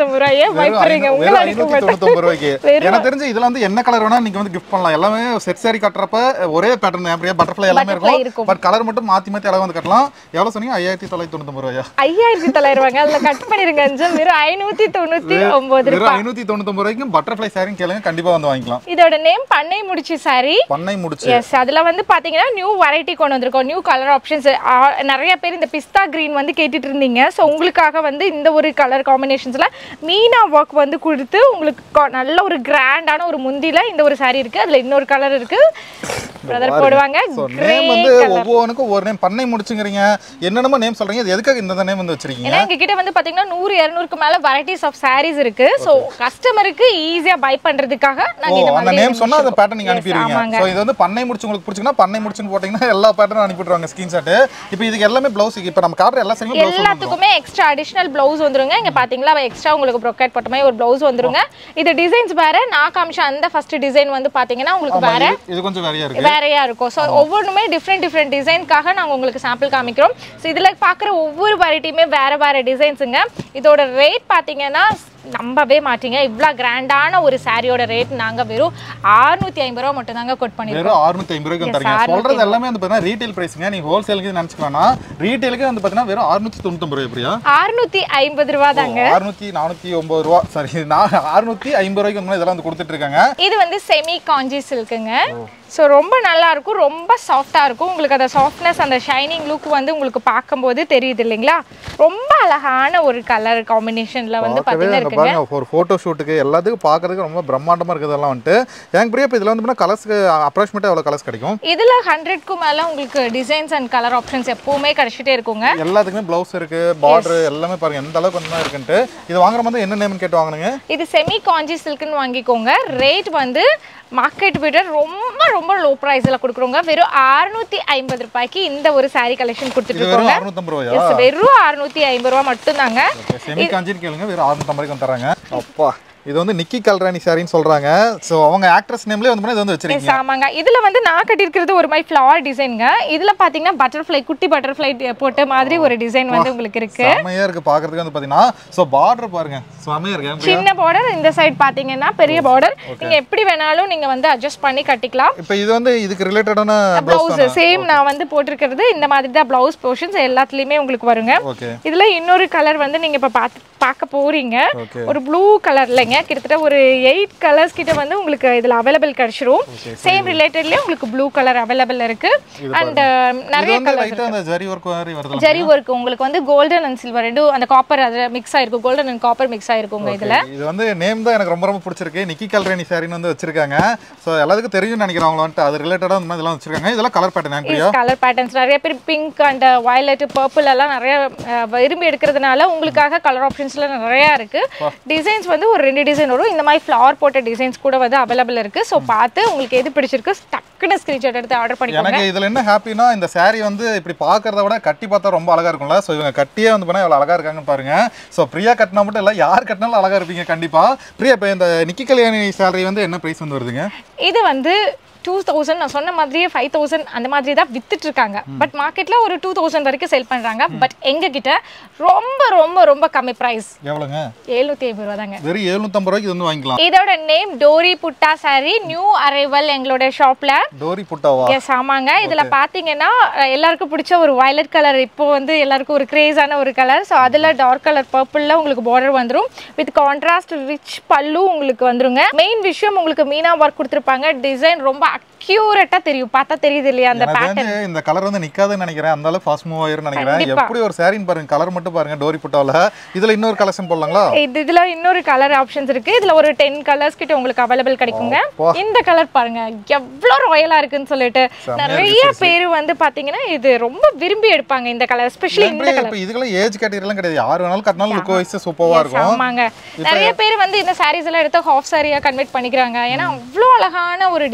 தொண்ணூத்தொம்பது ரூபாய் ஏன் வெறும் பயப்படுறீங்க ஐநூ- உங்களை வெறும் அடிக்க ஐநூத்தி மாட்டேன் தொண்ணூத்தொம்பது ரூபாய்க்கு வெறும் எனக்கு தெரிஞ்சு இதுல வந்து என்ன கலர் வேணா நீங்க வந்து கிஃப்ட் பண்ணலாம் எல்லாமே செட் சாரி கட்டுறப்ப ஒரே பேட்டர்ன் அப்படியே பட்டர்ஃப்ளை எல்லாமே Butterfly இருக்கும் இருக்கும். பட் கலர் மட்டும் மாத்தி மாத்தி அழகா வந்து கட்டலாம் எவ்வளவு சொன்னீங்க ஐயாயிரத்தி தொள்ளாயிரத்தி தொண்ணூத்தொம்பது ரூபாயா ஐயாயிரத்தி தொள்ளாயிரம் ரூபாங்க அதுல கட் பண்ணிருங்க அஞ்சு வெறும் ஐநூத்தி தொண்ணூத்தி ஒன்பது வெறும் ரூபாய் ஐநூத்தி தொண்ணூத்தொம்பது ரூபாய்க்கும் பட்டர்ஃப்ளை சாரின்னு கேளுங்க கண்டிப்பா வந்து வாங்கிக்கலாம் இதோட நேம் பண்ணை முடிச்சு சாரி பண்ணை முடிச்சு எஸ் அதுல வந்து பாத்தீங்கன்னா நியூ வெரைட்டி கொண்டு வந்திருக்கோம் நியூ கலர் ஆப்ஷன்ஸ் நிறைய பேர் இந்த பிஸ்தா கிரீன் வந்து கேட்டுட்டு இருந்தீங்க ஸோ உங்களுக்காக வந்து இந்த ஒரு கலர் காம்பினேஷன்ஸ்ல மீனா ஒர்க் வந்து கொடுத்து உங்களுக்கு கொ- நல்ல ஒரு கிராண்டான ஒரு முந்தில இந்த ஒரு saree இருக்கு அதுல இன்னொரு கலர் இருக்கு பிரதர் போடுவாங்க ஸோ கிரே நேம் வந்து கலர் ஒவ்வொன்றுக்கும் ஒரு நேம் பண்ணை முடிச்சுங்கிறீங்க என்னென்னமோ நேம் சொல்றீங்க இது எதுக்காக இந்த நேம் வந்து வச்சிருக்கீங்க ஏன்னா எங்க கிட்ட வந்து பாத்தீங்கன்னா நூறு இருநூறுக்கு மேல வெரைட்டிஸ் ஆஃப் sarees இருக்கு ஸோ கஸ்டமருக்கு ஈஸியா பை பண்றதுக்காக ஓ நாங்க இந்த அந்த மாதிரி நேம் சொன்னா அந்த பேட்டர்ன் நீங்க Yes, அனுப்பிடுவீங்க ஆமாங்க. ஸோ இது வந்து பண்ணை முடிச்சு உங்களுக்கு பிடிச்சிங்கன்னா பண்ணை முடிச்சுன்னு போட்டீங்கன்னா எல்லா பேட்டர்னும் அனுப்பிடுவாங்க ஸ்கிரீன்ஷாட் இப்போ இதுக்கு எல்லாமே ப்ளவுஸ் இப்போ நம்ம காட்டுற எல்லா சரியும் ப்ளவுஸ் எல்லாத்துக்குமே எக்ஸ்ட்ரா அடிஷனல் பிளவுஸ் வந்துருங்க இங்க பாத்தீங்களா எக்ஸ்ட்ரா உங்களுக்கு ப்ரொக்கேட் போட்ட மாதிரி ஒரு பிளவுஸ் வந்துருங்க இது டிசைன்ஸ் வேற நான் காமிச்ச அந்த ஃபர்ஸ்ட் டிசைன் வந்து பாத்தீங்கன்னா உங்களுக்கு வேற இது கொஞ்சம் வேறையா இருக்கு வேறையா இருக்கும் ஸோ ஒவ்வொன்றுமே டிஃப்ரெண்ட் டிஃப்ரெண்ட் டிசைனுக்காக நாங்க உங்களுக்கு சாம்பிள் காமிக்கிறோம் ஸோ இதுல பாக்குற ஒவ்வொரு வெரைட்டியுமே வேற வேற டிசைன்ஸுங்க இதோட ரேட் பாத்தீங்கன்னா நம்பவே மாட்டீங்க இவ்வளோ கிராண்டான ஒரு சாரியோட ரேட் நாங்க வெறும் 650 ஐம்பது ரூபா மட்டும் தாங்க கொட் பண்ணிருக்கோம் வெறும் 650 ஐம்பது ரூபாய்க்கு Yes, தரீங்க 650. சொல்றது எல்லாமே வந்து பார்த்தீங்கன்னா ரீட்டைல் பிரைஸுங்க நீங்க ஹோல்சேலுக்கு நினைச்சுக்கலாம் ரீட்டைலுக்கு வந்து பார்த்தீங்கன்னா வெறும் 699 தொண்ணூத்தொம்பது ரூபாய் பிரியா அறுநூத்தி ஐம்பது ரூபா தாங்க அறுநூத்தி நானூத்தி ஒன்பது ரூபா சாரி நான் அறுநூத்தி ஐம்பது ரூபாய்க்கு வந்து இதெல்லாம் வந்து கொடுத்துட்டு இருக்காங்க இது வந்து செமி காஞ்சி சில்க்குங்க ஸோ ரொம்ப நல்லா இருக்கும் ரொம்ப சாஃப்டா இருக்கும் உங்களுக்கு அந்த சாஃப்ட்னஸ் அந்த ஷைனிங் லுக் வந்து உங்களுக்கு பார்க்கும்போது தெரியுது இல்லைங்களா ரொம்ப அழகான ஒரு கலர் காம்பினேஷன்ல வந்து பார்க்கவே பார்த்தீங்கன்னா அங்க இருக்குங்க பாருங்க ஒரு ஃபோட்டோ ஷூட்டுக்கு எல்லாத்துக்கும் பார்க்கறதுக்கு ரொம்ப பிரம்மாண்டமா இருக்குதெல்லாம் வந்துட்டு எனக்கு பிரியா இப்போ இதில் வந்து கலர்ஸ்க்கு அப்ராக்சிமேட்டாக எவ்வளோ கலர்ஸ் கிடைக்கும் இதுல ஹண்ட்ரட்க்கும் மேல உங்களுக்கு டிசைன்ஸ் அண்ட் கலர் ஆப்ஷன்ஸ் எப்பவுமே கிடைச்சிட்டே இருக்குங்க எல்லாத்துக்குமே ப்ளவுஸ் இருக்கு பார்டர் எல்லாமே பாருங்க எந்த அளவுக்கு வந்து இருக்குன்ட்டு இது வாங்குற மாதிரி என்ன நேம்னு கேட்டு வாங்குனுங்க இது செமி காஞ்சி சில்க்னு வாங்கிக்கோங்க ரேட் வந்து மார்க்கெட் விட ரொம்ப ரொம்ப லோ ப்ரைஸில் கொடுக்குறோங்க வெறும் 650 ஐம்பது ரூபாய்க்கு இந்த ஒரு saree கலெக்ஷன் கொடுத்துட்டு இது வெறும் இருக்கோங்க அறுநூத்தம்பது ரூபாயா Yes, வெறும் 650 ஐம்பது ரூபா மட்டும்தாங்க செமி காஞ்சின்னு கேளுங்க வெறும் அறுநூத்தம்பது ரூபாய்க்கு வந்து தராங்க அப்பா இது வந்து நிக்கி கல்ராணி சாரின்னு சொல்றாங்க ஸோ அவங்க ஆக்ட்ரஸ் நேம்லேயே வந்து இது வந்து எஸ் வச்சிருக்கீங்க ஆமாங்க இதுல வந்து நான் கட்டியிருக்கிறது ஒரு மாதிரி ஃப்ளவர் டிசைனுங்க இதுல பாத்தீங்கன்னா பட்டர்ஃப்ளை குட்டி பட்டர்ஃப்ளை போட்ட மாதிரி ஒரு டிசைன் வந்து உங்களுக்கு இருக்கு செம்மையா இருக்கு பார்க்கறதுக்கு வந்து பார்த்தீங்கன்னா ஸோ பார்டர் பாருங்க செம்மையா இருக்கு ஏன் பிரியா? சின்ன பார்டர் இந்த சைடு பாத்தீங்கன்னா பெரிய பார்டர் நீங்க எப்படி வேணாலும் நீங்க வந்து அட்ஜஸ்ட் பண்ணி கட்டிக்கலாம் இப்போ இது வந்து இதுக்கு ரிலேட்டடான பிளவுஸ் சேம் நான் வந்து போட்டிருக்கிறது இந்த மாதிரி தான் பிளவுஸ் போர்ஷன்ஸ் எல்லாத்துலயுமே உங்களுக்கு வருங்க ஓகே இதுல இன்னொரு கலர் வந்து நீங்க இப்ப பார்த்து பார்க்க போறீங்க ஓகே ஒரு ப்ளூ கலர்லங்க கிட்டத்தட்ட ஒரு எயிட் கலர்ஸ் கிட்ட வந்து உங்களுக்கு இதுல அவைலபிள் கிடைச்சிரும் சேம் ரிலேட்டட்லயே உங்களுக்கு ப்ளூ கலர் அவைலபிள் இருக்கு அண்ட் இது நிறைய வந்து கலர்ஸ் லைட்டா அந்த ஜரி ஒர்க் மாதிரி வருது ஜரி ஒர்க் உங்களுக்கு வந்து கோல்டன் அண்ட் சில்வர் ரெண்டும் அந்த காப்பர் அதுல மிக்ஸ் ஆயிருக்கும் கோல்டன் அண்ட் காப்பர் மிக்ஸ் ஆயிருக்குங்க இதுல இது வந்து நேம் தான் எனக்கு ரொம்ப ரொம்ப பிடிச்சிருக்கு நிக்கி கல்ராணி சாரின்னு வந்து வச்சிருக்காங்க ஸோ எல்லாத்துக்கும் தெரியும்னு நினைக்கிறேன் அவங்க வந்துட்டு அது ரிலேட்டடாக இந்த மாதிரி இதெல்லாம் வச்சிருக்காங்க இதெல்லாம் colour pattern Priya colour patterns நிறைய பேர் பிங்க் அண்ட் வயலட் பர்பிள் எல்லாம் நிறைய அஹ், விரும்பி எடுக்கிறதுனால உங்களுக்காக கலர் ஆப்ஷன்ஸ்ல நிறைய இருக்கு டிசைன்ஸ் வந்து ஒரு ரெண்டு டிசைன் வரும் இந்த மாதிரி ஃப்ளவர் போட்ட டிசைன்ஸ் கூட வந்து அவைலபிள் இருக்கு ஸோ பார்த்து உங்களுக்கு எது பிடிச்சிருக்கு டக்குன்னு ஸ்கிரீன்ஷாட் எடுத்து ஆர்டர் பண்ணிக்கோங்க எனக்கு இதுல என்ன ஹாப்பினா இந்த saree வந்து இப்படி பார்க்கறத விட கட்டி பார்த்தா ரொம்ப அழகா இருக்கும்ல ஸோ இவங்க கட்டியே வந்து பண்ணா எவ்வளவு அழகா இருக்காங்கன்னு பாருங்க ஸோ பிரியா கட்டினா மட்டும் இல்ல யார் கட்டினாலும் அழகா இருப்பீங்க கண்டிப்பா பிரியா இப்போ இந்த நிக்கி கல்யாணி சேலரி வந்து என்ன பிரைஸ் வந்து வருதுங்க இது வந்து டூ தௌசண்ட் நான் சொன்ன மாதிரியே ஃபைவ் தௌசண்ட் அந்த மாதிரி தான் வித்துட்டு இருக்காங்க பட் மார்க்கெட்ல ஒரு டூ தௌசண்ட் வரைக்கும் செல் பண்றாங்க பட் எங்க கிட்ட ரொம்ப ரொம்ப ரொம்ப கம்மி பிரைஸ் எவ்வளோங்க எழுநூத்தி ஐம்பது ரூபா தாங்க வெறும் எழுநூத்தம்பது ரூபாய்க்கு இது வந்து வாங்கிக்கலாம் இதோட நேம் டோரி புட்டா சாரி நியூ அரைவல் எங்களோட ஷாப்ல டோரி புட்டாவா எஸ் ஆமாங்க இதுல பாத்தீங்கன்னா அஹ், எல்லாருக்கும் பிடிச்ச ஒரு வயலட் கலர் இப்போ வந்து எல்லாருக்கும் ஒரு கிரேஸான ஒரு கலர் ஸோ அதுல டார்க் கலர் பர்பிள்ல உங்களுக்கு பார்டர் வந்துரும் வித் கான்ட்ராஸ்ட் ரிச் பல்லு உங்களுக்கு வந்துருங்க மெயின் விஷயம் உங்களுக்கு மீனா ஒர்க் கொடுத்துருப்பாங்க டிசைன் ரொம்ப அக்யூரேட்டா தெரியும் பார்த்தா தெரியுது இல்லையா அந்த எனக்கு பேட்டர்ன் தெரிஞ்சு இந்த கலர் வந்து நிக்காதுன்னு நினைக்கிறேன் அந்த அளவுக்கு ஃபாஸ்ட் மூவ் ஆயிரும்னு நினைக்கிறேன் கண்டிப்பா. எப்படி ஒரு சாரின்னு பாருங்க கலர் மட்டும் பாருங்க டோரி புட்டாவில் இதுல இன்னொரு கலெக்ஷன் போடலாங்களா இது இதுல இன்னொரு கலர் ஆப்ஷன்ஸ் இருக்கு இதுல ஒரு டென் கலர்ஸ் கிட்ட உங்களுக்கு அவைலபிள் கிடைக்குங்க அப்பா. இந்த கலர் பாருங்க எவ்வளவு ராயலா இருக்குன்னு சொல்லிட்டு நிறைய பேர் வந்து பாத்தீங்கன்னா இது ரொம்ப விரும்பி எடுப்பாங்க இந்த கலர் எஸ்பெஷலி இந்த கலர் இப்போ இதுக்கெல்லாம் ஏஜ் கேட்டகரியெல்லாம் கிடையாது யார் வேணாலும் கட்டினாலும் லுக் வைஸ் சூப்பராக இருக்கும் ஆமாங்க நிறைய பேர் வந்து இந்த சாரீஸ் எல்லாம் எடுத்து ஹாஃப் சாரியா கன்வெர்ட் பண்ணிக்கிறாங்க ஏன்னா அவ்வளோ அழகான ஒரு டிசைனுங்க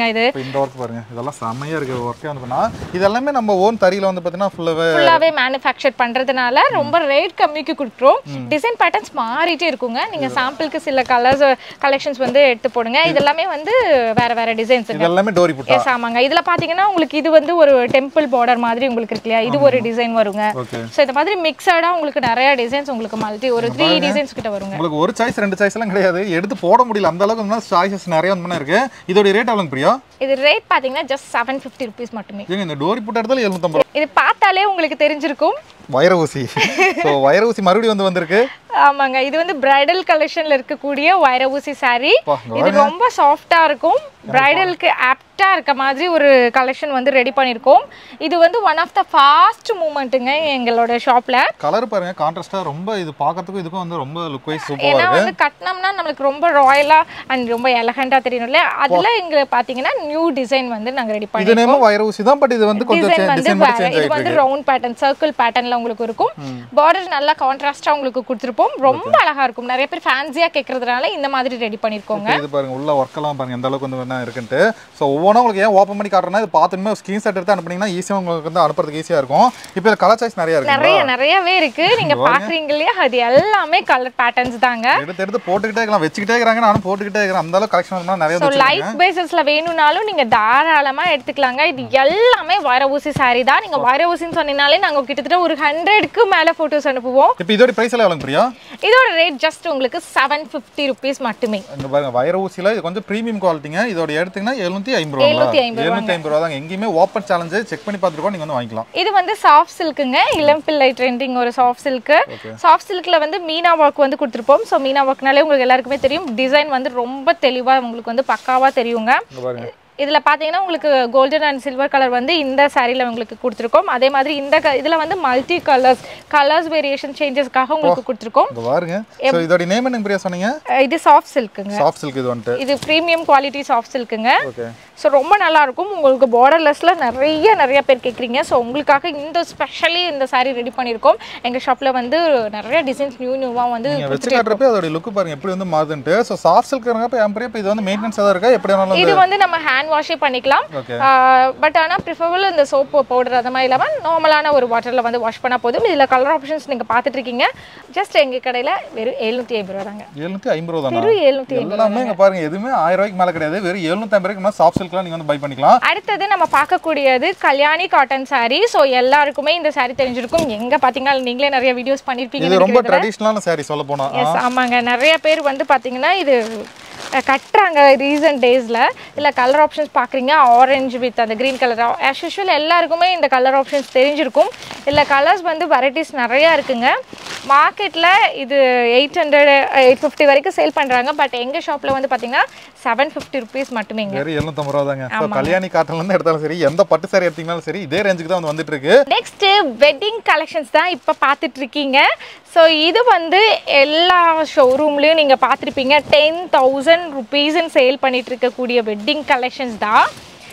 இது இப்போ இந்த ஒர்க் பாருங்க இதெல்லாம் செம்மையா இருக்கு ஒர்க்கே வந்து பண்ணா இது எல்லாமே நம்ம ஓன் தறியில வந்து பார்த்தீங்கன்னா ஃபுல்லாவே ஃபுல்லாவே மேனுஃபேக்சர் பண்றதுனால ரொம்ப ரேட் கம்மிக்கு கொடுக்குறோம் டிசைன் பேட்டர்ன்ஸ் மாறிட்டே இருக்குங்க நீங்க சாம்பிளுக்கு சில கலர்ஸ் கலெக்ஷன்ஸ் வந்து எடுத்து போடுங்க இது எல்லாமே வந்து வேற வேற டிசைன்ஸ் இது எல்லாமே டோரி புட்டா எஸ் ஆமாங்க இதுல பாத்தீங்கன்னா உங்களுக்கு இது வந்து ஒரு டெம்பிள் பார்டர் மாதிரி உங்களுக்கு இருக்கு இல்லையா இது ஒரு டிசைன் வருங்க ஓகே ஸோ இந்த மாதிரி மிக்சடா உங்களுக்கு நிறைய டிசைன்ஸ் உங்களுக்கு மல்டி ஒரு த்ரீ டிசைன்ஸ் கிட்ட வருங்க உங்களுக்கு ஒரு சாய்ஸ் ரெண்டு சாய்ஸ் எல்லாம் கிடையாது எடுத்து போட முடியல அந்த அளவுக்கு வந்து சாய்ஸஸ் நிறைய வந்து இருக்கு இதோட ரேட் எவ்வளவு பிரியா இது ரேட் பாத்தீங்கன்னா ஜஸ்ட் செவன் ஃபிஃப்டி ருபீஸ் மட்டுமே ஏங்க இந்த டோரி புட்டா எடுத்தாலும் எழுநூத்தம்பது ரூபா இது பார்த்தாலே உங்களுக்கு தெரிஞ்சிருக்கும் வைர ஊசி ஸோ வைர ஊசி மறுபடியும் வந்து வந்திருக்கு ஆமாங்க இது வந்து பிரைடல் கலெக்ஷன்ல இருக்கக்கூடிய வைர ஊசி saree பா, இங்க இது ரொம்ப சாஃப்டா இருக்கும் பிரைடலுக்கு ஆப்டா இருக்க மாதிரி ஒரு கலெக்ஷன் வந்து ரெடி பண்ணியிருக்கோம் இது வந்து ஒன் ஆஃப் த ஃபாஸ்ட் மூமெண்ட்டுங்க எங்களோட ஷாப்ல கலர் பாருங்க கான்ட்ராஸ்டா ரொம்ப இது பார்க்கறதுக்கும் இதுக்கும் வந்து ரொம்ப லுக் வைஸ் சூப்பரா ஏன்னா இருக்கு வந்து கட்டினோம்னா நம்மளுக்கு ரொம்ப ராயலா அண்ட் ரொம்ப எலகண்டா தெரியணும் இல்லையா அதுல இங்க பாத்தீங்கன்னா நியூ டிசைன் வந்து நாங்க ரெடி பண்ணி இது நேமும் வைர ஊசி தான் பட் இது வந்து கொஞ்சம் டிசைன் வந்து டிசைன் மட்டும் வேற சேஞ்ச் இது ஆயிட்டு வந்து இருக்கு ரவுண்ட் பேட்டர்ன் சர்க்கிள் பேட்டர்ன்ல உங்களுக்கு இருக்கும் பார்டர் நல்லா கான்ட்ராஸ்டா உங்களுக்கு கொடுத்துருப்போம் ரொம்ப அழகா இருக்கும் நிறைய பேர் ஃபேன்சியா கேட்கறதுனால இந்த மாதிரி ரெடி பண்ணிருக்கோங்க இப்ப இது பாருங்க உள்ள ஒர்க் எல்லாம் பாருங்க எந்த அளவுக்கு வந்து என்ன இருக்குன்ட்டு ஸோ ஒவ்வொன்றும் உங்களுக்கு ஏன் ஓப்பன் பண்ணி காட்டுறேன்னா இது பார்த்துமே ஸ்கிரீன்ஷாட் எடுத்து அனுப்புனீங்கன்னா ஈஸியாக உங்களுக்கு வந்து அனுப்புறதுக்கு ஈஸியாக இருக்கும் இப்போ இது கலர் சாய்ஸ் நிறைய இருக்கு நிறைய நிறையவே இருக்கு நீங்க பாக்குறீங்க இல்லையா அது எல்லாமே கலர் பேட்டர்ன்ஸ் தாங்க எடுத்து எடுத்து போட்டுக்கிட்டே இருக்கலாம் வச்சுக்கிட்டே இருக்கிறாங்க நானும் போட்டுக்கிட்டே இருக்கிறேன் அந்த அளவுக்கு கலெக்ஷன் வந்து நிறைய ஸோ வந்து லைட் பேசிஸ்ல வேணும்னாலும் நீங்க தாராளமா எடுத்துக்கலாங்க இது எல்லாமே வைர ஊசி saree தான் நீங்க வைர ஊசின்னு சொன்னீங்கனாலே நாங்க கிட்டத்தட்ட ஒரு ஹண்ட்ரட்க்கு மேல போட்டோஸ் அனுப்புவோம் இப்போ இதோட பிரைஸ் எல்லாம் எவ்வளோ பிரியா இதோட ரேட் ஜஸ்ட் உங்களுக்கு செவன் ஃபிஃப்டி ருபீஸ் மட்டுமே இங்க பாருங்க வைர ஊசியில் இது கொஞ்சம் ப்ரீமியம் குவாலிட்டிங்க இதோட எடுத்தீங்கன்னா எழுநூத்தி ஐம்பது ரூபா 750 எழுநூத்தி ஐம்பது ரூபா தாங்க எங்கேயுமே ஓப்பன் சேலஞ்சு செக் பண்ணி பார்த்துருக்கோம் நீங்க வந்து வாங்கிக்கலாம் இது வந்து சாஃப்ட் சில்க்குங்க இளம் பிள்ளை ட்ரெண்டிங் ஒரு சாஃப்ட் சில்க்கு சாஃப்ட் சில்க்ல வந்து மீனா ஒர்க் வந்து கொடுத்துருப்போம் ஸோ மீனா ஒர்க்னாலே உங்களுக்கு எல்லாருக்குமே தெரியும் டிசைன் வந்து ரொம்ப தெளிவா உங்களுக்கு வந்து பக்காவா தெரியுங்க இங்க பாருங்க இதுல பாத்தீங்கன்னா உங்களுக்கு கோல்டன் அண்ட் சில்வர் கலர் வந்து இந்த சாரில உங்களுக்கு கொடுத்துருக்கோம் அதே மாதிரி இந்த க- இதுல வந்து மல்டி கலர்ஸ் கலர்ஸ் வேரியேஷன் சேஞ்சஸ்க்காக உங்களுக்கு கொடுத்துருக்கோம் இங்க பாருங்க ஸோ இதோட நேம் என்ன பிரியா சொன்னீங்க அஹ் இது சாஃப்ட் சில்க்குங்க சாஃப்ட் சில்க் இது வந்துட்டு இது ப்ரீமியம் குவாலிட்டி சாஃப்ட் சில்க்குங்க ஓகே ஸோ ரொம்ப நல்லா இருக்கும் உங்களுக்கு பார்டர்லெஸ்ல நிறைய நிறைய பேர் கேட்குறீங்க ஸோ உங்களுக்காக இந்த ஸ்பெஷலி இந்த saree ரெடி பண்ணியிருக்கோம் எங்க ஷாப்ல வந்து நிறைய டிசைன்ஸ் நியூ நியூவாக வந்து நீங்க வச்சு காட்டுறப்ப அதோட லுக் பாருங்க எப்படி வந்து மாறுதுன்ட்டு ஸோ சாஃப்ட் சில்க் இருக்கப்ப என் பெரிய இது வந்து மெயின்டெனன்ஸ் தான் இருக்கா எப்படி வேணாலும் இது வந்து நம்ம ஹேண்ட் வாஷே பண்ணிக்கலாம் Okay. பட் ஆனால் ப்ரிஃபரபிள் இந்த சோப்பு பவுடர் அந்த மாதிரி இல்லாமல் நார்மலான ஒரு வாட்டரில் வந்து வாஷ் பண்ணால் போதும் இதில் கலர் ஆப்ஷன்ஸ் நீங்கள் பார்த்துட்டு இருக்கீங்க ஜஸ்ட் எங்கள் கடையில் வெறும் எழுநூற்றி ஐம்பது ரூபா தாங்க எழுநூத்தி ஐம்பது ரூபா தானா வெறும் எழுநூற்றி எல்லாமே இங்க பாருங்க எதுவுமே ஆயிரம் ரூபாய்க்கு மேல கிடையாது வெறும் எழுநூத்தி ஐம்பது ரூபாய்க்கு சாஃப்ட் சில்க்லாம் நீங்க வந்து பை பண்ணிக்கலாம் அடுத்தது நம்ம பார்க்கக்கூடியது கல்யாணி காட்டன் saree ஸோ எல்லாருக்குமே இந்த saree தெரிஞ்சிருக்கும் எங்க பார்த்தீங்கன்னா நீங்களே நிறைய வீடியோஸ் பண்ணியிருப்பீங்க இது ரொம்ப ட்ரெடிஷ்னலான saree சொல்ல போனா எஸ் ஆமாங்க நிறைய பேர் வந்து பார்த்தீங்கன்னா இது அஹ், கட்டுறாங்க ரீசன்ட் டேஸில் இல்லை கலர் ஆப்ஷன்ஸ் பார்க்குறீங்க ஆரஞ்சு வித் அந்த க்ரீன் கலர் ஆஸ் யூஷுவல் எல்லாருக்குமே இந்த கலர் ஆப்ஷன்ஸ் தெரிஞ்சிருக்கும் இல்லை கலர்ஸ் வந்து வெரைட்டிஸ் நிறையா இருக்குங்க மார்க்கெட்டில் இது எயிட் ஹண்ட்ரட் எயிட் ஃபிஃப்டி வரைக்கும் சேல் பண்ணுறாங்க பட் எங்கள் ஷாப்பில் வந்து பார்த்தீங்கன்னா செவன் ஃபிஃப்டி ருபீஸ் மட்டுமேங்க வெறும் எழுநூத்தம்பது ரூபா தாங்க ஸோ கல்யாணி காட்டன்ல இருந்து எடுத்தாலும் சரி எந்த பட்டு saree எடுத்தீங்கனாலும் சரி இதே ரேஞ்சுக்கு தான் வந்து வந்துட்டு இருக்கு நெக்ஸ்ட் வெட்டிங் கலெக்ஷன்ஸ் தான் இப்போ பார்த்துட்டு இருக்கீங்க ஸோ இது வந்து எல்லா ஷோரூம்லேயும் நீங்கள் பார்த்துருப்பீங்க டென் தௌசண்ட் ருபீஸ்ன்னு சேல் பண்ணிட்டு இருக்கக்கூடிய வெட்டிங் கலெக்ஷன்ஸ் தான்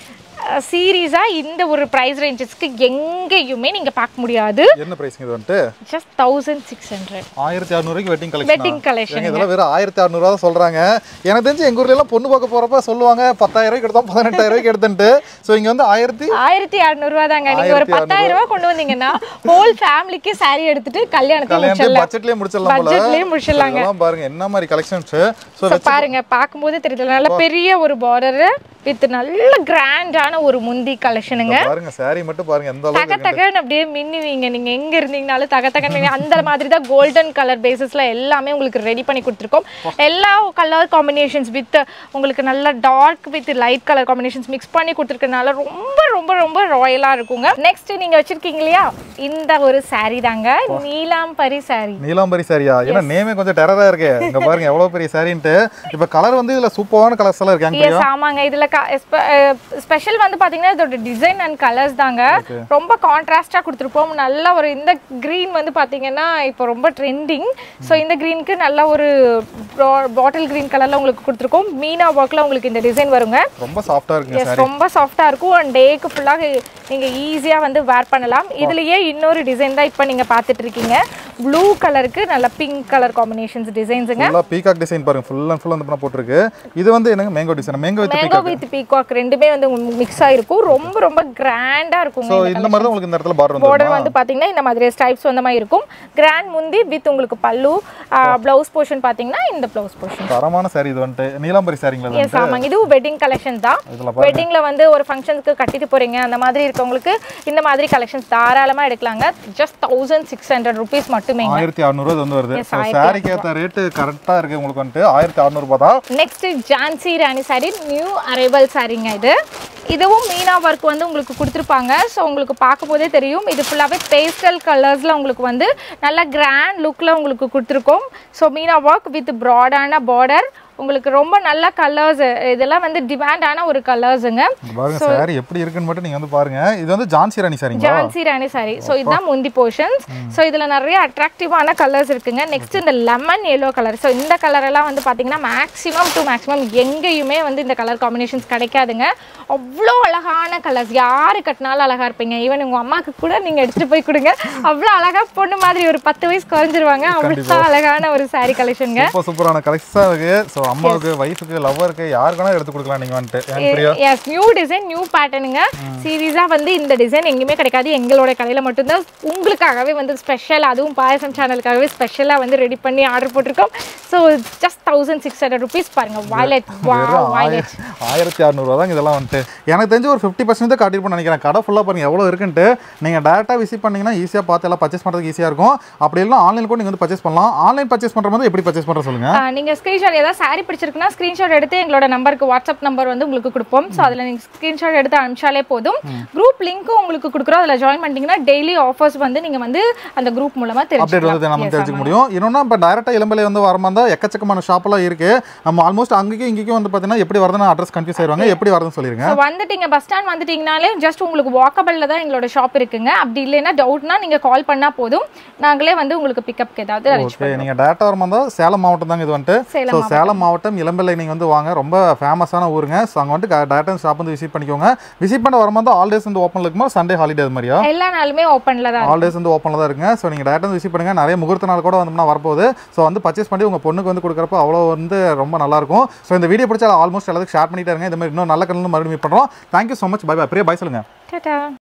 சீரீஸாக இந்த ஒரு ப்ரைஸ் ரேஞ்சஸ்க்கு எங்கேயுமே நீங்கள் பார்க்க முடியாது என்ன பிரைஸ்ங்க இது வந்துட்டு ஜஸ்ட் தௌசண்ட் சிக்ஸ் ஹண்ட்ரட் ஆயிரத்தி அறுநூறுக்கு வெட்டிங் வெட்டிங் கலெக்ஷன் கலெக்ஷன் இதெல்லாம் வெறும் ஆயிரத்தி அறுநூறுவா தான் சொல்றாங்க எனக்கு தெரிஞ்சு எங்க ஊர்ல எல்லாம் பொண்ணு பார்க்க போறப்ப சொல்லுவாங்க பத்தாயிரம் ரூபாய்க்கு எடுத்தோம் பதினெட்டாயிரம் ரூபாய்க்கு எடுத்துட்டு ஸோ இங்க வந்து ஆயிரத்தி ஆயிரத்தி அறநூறுவா தாங்க நீங்கள் ஒரு 1600 பத்தாயிரம் ரூபாய் கொண்டு வந்தீங்கன்னா ஹோல் ஃபேமிலிக்கு saree எடுத்துட்டு கல்யாணத்தை கல்யாணத்தை முடிச்சிடலாம் பட்ஜெட்லயே முடிச்சிடலாம் போல பட்ஜெட்லேயே முடிச்சிடலாங்க இதெல்லாம் பாருங்க என்ன மாதிரி கலெக்ஷன்ஸ் ஸோ So, பாருங்க பார்க்கும்போது தெரியுது நல்ல பெரிய ஒரு பார்டர் வித் நல்ல கிராண்டான ஒரு முந்தி கலெக்ஷனுங்க பாருங்க saree மட்டும் பாருங்க எந்த அளவுக்கு தக தகன்னு அப்படியே மின்னுவீங்க நீங்க எங்க இருந்தீங்கனாலும் தக தகன்னு மின்னி- அந்த மாதிரி தான் கோல்டன் கலர் பேசிஸ்ல எல்லாமே உங்களுக்கு ரெடி பண்ணி கொடுத்துருக்கோம் எல்லா கலர் காம்பினேஷன்ஸ் வித் உங்களுக்கு நல்ல dark with light colour combinations mix பண்ணி கொடுத்துருக்கனால ரொம்ப ரொம்ப ரொம்ப ராயலா இருக்குங்க நெக்ஸ்ட் நீங்க வச்சிருக்கீங்க இல்லையா இந்த ஒரு saree தாங்க நீலாம்பரி saree நீலாம்பரி சாரியா ஏன்னா நேமே கொஞ்சம் டெரரா இருக்கு இங்க பாருங்க எவ்வளவு பெரிய சாரின்ட்டு இப்ப கலர் வந்து இதுல சூப்பரான கலர்ஸ் எல்லாம் இருக்காங்க எஸ் ஆமாங்க இதுல ஸ்பெஷல் வந்து பாத்தீங்கன்னா இதோட டிசைன் அண்ட் கலர்ஸ் தாங்க ரொம்ப கான்ட்ராஸ்டா கொடுத்துருப்போம் நல்ல ஒரு இந்த green வந்து பாத்தீங்கன்னா இப்போ ரொம்ப ட்ரெண்டிங் ஸோ இந்த greenக்கு நல்ல ஒரு பாட்டில் green கலர்ல உங்களுக்கு கொடுத்துருக்கோம் மீனா ஒர்க்ல உங்களுக்கு இந்த டிசைன் வருங்க ரொம்ப சாஃப்டா இருக்குங்க எஸ் ரொம்ப சாஃப்டா இருக்கும் அண்ட் டேக்கு ஃபுல்லாக நீங்க ஈஸியா வந்து வேர் பண்ணலாம் இதுலயே இன்னொரு டிசைன் தான் இப்போ நீங்க பார்த்துட்டு இருக்கீங்க ப்ளூ கலருக்கு நல்ல பிங்க் கலர் காம்பினேஷன்ஸ் டிசைன்ஸுங்க ஃபுல்லாக பீகாக் டிசைன் பாருங்க ஃபுல் அண்ட் ஃபுல் வந்து பண்ண போட்டிருக்கு இது வந்து என்னங்க mango design mango with mango peacock with peacock ரெண்டுமே வந்து மிக்ஸ் ஆயிருக்கும் ரொம்ப ரொம்ப கிராண்டா இருக்குங்க ஸோ இந்த இந்த மாதிரி தான் உங்களுக்கு இந்த இடத்துல பார்டர் வந்து பார்டர் வந்து பாத்தீங்கன்னா இந்த மாதிரி ஸ்டைப்ஸ் வந்த மாதிரி இருக்கும் கிராண்ட் முந்தி வித் உங்களுக்கு பல்லு பிளவுஸ் போர்ஷன் பாத்தீங்கன்னா இந்த பிளவுஸ் போர்ஷன் தரமான சாரி இது வந்துட்டு நீலாம்பரி சாரிங்களா எஸ் ஆமாங்க இதுவும் வெட்டிங் கலெக்ஷன் தான் இதுல வெட்டிங்ல வந்து ஒரு ஃபங்க்ஷனுக்கு கட்டிட்டு போறீங்க அந்த மாதிரி இருக்கவங்களுக்கு இந்த மாதிரி கலெக்ஷன்ஸ் தாராளமா எடுக்கலாங்க just thousand six hundred rupees மட்டுமே ஆயிரத்தி அறநூறுவா வந்து வருது Yes, ஸோ சாரிக்கு ஏற்ற ரேட்டு கரெக்டாக இருக்கு உங்களுக்கு வந்துட்டு ஆயிரத்தி அறநூறுபா தான் next Jhansi Rani sari new arrival சாரிங்க இது இதுவும் மீனா ஒர்க் வந்து உங்களுக்கு கொடுத்துருப்பாங்க ஸோ உங்களுக்கு பார்க்கும்போதே தெரியும் இது ஃபுல்லாகவே பேஸ்டல் கலர்ஸில் உங்களுக்கு வந்து நல்ல கிராண்ட் லுக்கில் உங்களுக்கு கொடுத்துருக்கோம் ஸோ மீனா ஒர்க் வித் ப்ராடான பார்டர் உங்களுக்கு ரொம்ப நல்ல கலர்ஸ் இதெல்லாம் வந்து டிமாண்டான ஒரு கலர்ஸுங்க இது பாருங்க சாரி எப்படி இருக்குன்னு மட்டும் நீங்க வந்து பாருங்க இது வந்து ஜான்சி ராணி சாரிங்களா ஜான்சி ராணி சாரி ஸோ இதுதான் முந்தி போர்ஷன்ஸ் ஸோ இதில் நிறைய அட்ராக்டிவான கலர்ஸ் இருக்குங்க நெக்ஸ்ட் இந்த லெமன் எல்லோ கலர் ஸோ இந்த கலர் எல்லாம் வந்து பார்த்தீங்கன்னா மேக்ஸிமம் டு மேக்ஸிமம் எங்கேயுமே வந்து இந்த கலர் காம்பினேஷன்ஸ் கிடைக்காதுங்க அவ்வளோ அழகான கலர்ஸ் யாரு கட்டினாலும் அழகா இருப்பீங்க ஈவன் உங்க அம்மாக்கு கூட நீங்க எடுத்துட்டு போய் கொடுங்க அவ்வளோ அழகா பொண்ணு மாதிரி ஒரு பத்து வயசு குறைஞ்சிருவாங்க அவ்வளோ அழகான ஒரு சாரி கலெக்ஷனுங்க சூப்பர் சூப்பரான கலெக்ஷன் இருக்கு ஸோ அம்மாவுக்கு ஒய்ஃபுக்கு லவ்வருக்கு யாருக்கு வேணா எடுத்து கொடுக்கலாம் நீங்க வந்துட்டு எனக்கு Priya yes new design new பேட்டர்னுங்க சீரியஸாக வந்து இந்த டிசைன் எங்கேயுமே கிடைக்காது எங்களோட கடையில் மட்டும்தான் உங்களுக்காகவே வந்து ஸ்பெஷல் அதுவும் பாயசம் சேனலுக்காகவே ஸ்பெஷலாக வந்து ரெடி பண்ணி ஆர்டர் போட்டிருக்கோம் so just thousand six hundred rupees பாருங்க வாய்லெட் வா வெறும் வாய்லெட் ஆயிர- ஆயிரத்தி அறநூறுவா தான் இதெல்லாம் வந்துட்டு எனக்கு தெரிஞ்சு ஒரு ஃபிஃப்டி பர்சன்ட் காட்டிருப்போம் நினைக்கிறேன் கடை ஃபுல்லாக பாருங்க எவ்வளோ இருக்குன்ட்டு நீங்கள் டேரெக்டாக விசிட் பண்ணீங்கன்னா ஈஸியாக பார்த்து எல்லாம் பர்ச்சேஸ் பண்ணுறதுக்கு ஈஸியாக இருக்கும் அப்படி இல்லைனா ஆன்லைன் கூட நீங்கள் வந்து பர்ச்சேஸ் பண்ணலாம் ஆன்லைன் பர்ச்சேஸ் பண்ணுற மாதிரி எப்படி பர்ச்சேஸ் பண்ணுற சொல்லுங்க நீங்கள் ஸ்க்ரீன்ஷாட் ஏதாவது சாரி பிடிச்சிருக்குன்னா ஸ்க்ரீன்ஷாட் எடுத்து எங்களோட நம்பருக்கு வாட்ஸ்அப் நம்பர் வந்து உங்களுக்கு கொடுப்போம் ஸோ அதில் நீங்கள் ஸ்க்ரீன்ஷாட் எடுத்து அனுப்பிச்சாலே போதும் குரூப் லிங்க்கும் உங்களுக்கு கொடுக்குறோம் அதில் ஜாயின் பண்ணிட்டீங்கன்னா டெய்லி ஆஃபர்ஸ் வந்து நீங்கள் வந்து அந்த குரூப் மூலமாக அப்டேட் வந்து நம்ம தெரிஞ்சுக்கலாம் தெரிஞ்சுக்க முடியும் இன்னொன்னா இப்போ டேரெக்டாக இளம்பலை வந்து வர மாதிரி தான் எக்கச்சக்கமான ஷாப்லாம் இருக்கு நம்ம ஆல்மோஸ்ட் அங்கேயும் இங்கேயும் வந்து பார்த்தீங்கன்னா எப்படி வருதுன்னு அட்ரஸ் கன்ஃபியூஸ் ஆயிருவாங்க எப்படி வருதுன்னு சொல்லிருங்க ஸோ வந்துட்டீங்க பஸ் ஸ்டாண்ட் வந்துட்டீங்கனாலே ஜஸ்ட் உங்களுக்கு வாக்கபிளில் தான் எங்களோட ஷாப் இருக்குங்க அப்படி இல்லைன்னா டவுட்னா நீங்கள் கால் பண்ணால் போதும் நாங்களே வந்து உங்களுக்கு பிக்கப்க்கு ஏதாவது அரேஞ்ச் ஓகே நீங்கள் டேரக்டாக வர மாதிரி தான் சேலம் மாவட்டம் தாங்க இது வந்துட்டு சேலம் ஸோ சேலம் மாவட்டம் இளம்பிள்ளை நீங்கள் வந்து வாங்க ரொம்ப ஃபேமஸான ஊருங்க ஸோ அங்கே வந்துட்டு டேரக்டாக ஷாப் வந்து விசிட் பண்ணிக்கோங்க விசிட் பண்ண வர மாதிரி ஆல் டேஸ் வந்து ஓப்பனில் இருக்குமா சண்டே ஹாலிடே அது மாதிரியா எல்லா நாளுமே ஓப்பனில் தான் ஆல் டேஸ் வந்து ஓப்பனில் தான் இருக்குங்க ஸோ நீங்கள் டேரக்டாக விசிட் பண்ணுங்க நிறைய முகூர்த்த நாள் கூட வந்தோம்னா வரப்போகுது ஸோ வந்து பர்ச்சேஸ் பண்ணி உங்கள் பொண்ணுக்கு வந்து கொடுக்குறப்ப அவ்வளோ வந்து ரொம்ப நல்லாயிருக்கும் ஸோ இந்த வீடியோ பிடிச்சா ஆல்மோஸ்ட் எல்லாத்துக்கும் ஷேர் பண்ணிட்டே இருங்க இந்த மாதிரி இன்னும் நல்ல கலந்து மறுபடியும் மீட் பண்ணுறோம் thank you so much bye bye பெரிய பை சொல்லுங்கள் டாடா